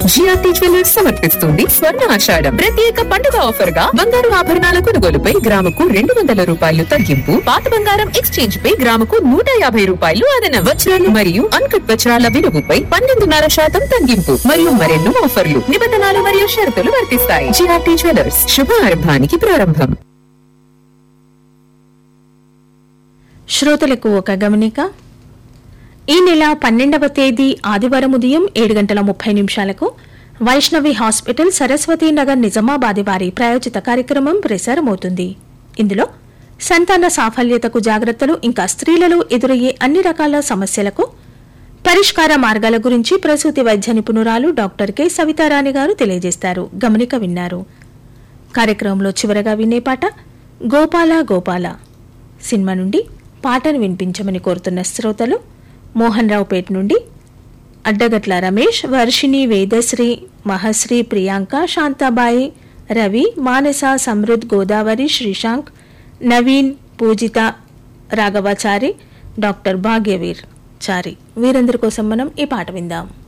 GRT jewellers సమర్పిస్తుంది స్వర్ణ ఆషాఢం ప్రత్యేక పండుగ ఆఫర్ గా బంగారు ఆభరణాల కొనుగోలుపై గ్రాముకు రెండు వందల రూపాయలు తగ్గింపు పాత బంగారం ఎక్స్చేంజ్ పై గ్రాముకు నూట యాభై రూపాయలు అదనం వజ్రాలు మరియు అన్కట్ వజ్రాల విలువపై పన్నెండున్నర శాతం తగ్గింపు మరియు మరెన్నో ఆఫర్లు నిబంధనలు మరియు షరతులు వర్తిస్తాయి జిఆర్టీ జ్యువెలర్స్ శుభారంభానికి ప్రారంభం శ్రోతలకు ఒక గమనిక ఈ నెల పన్నెండవ తేదీ ఆదివారం ఉదయం ఏడు గంటల ముప్పై నిమిషాలకు వైష్ణవి హాస్పిటల్ సరస్వతి నగర్ నిజామాబాద్ వారి ప్రాయోజిత కార్యక్రమం ప్రసారమవుతుంది ఇందులో సంతాన సాఫల్యతకు జాగ్రత్తలు ఇంకా స్త్రీలలో ఎదురయ్యే అన్ని రకాల సమస్యలకు పరిష్కార మార్గాల గురించి ప్రసూతి వైద్య నిపుణురాలు డాక్టర్ కె సవితారాణి గారు తెలియజేస్తారు గమనిక విన్నారు కార్యక్రమంలో చివరగా వినే పాట గోపాల గోపాల సినిమా నుండి పాటను వినిపించమని కోరుతున్న శ్రోతలు మోహన్ రావుపేట నుండి అడ్డగట్ల రమేష్ వర్షిణి వేదశ్రీ మహశ్రీ ప్రియాంక శాంతాబాయి రవి మానస సమృద్ గోదావరి శ్రీశాంక్ నవీన్ పూజిత రాఘవాచారి డాక్టర్ భాగ్యవీర్ చారి వీరందరి కోసం మనం ఈ పాట విందాం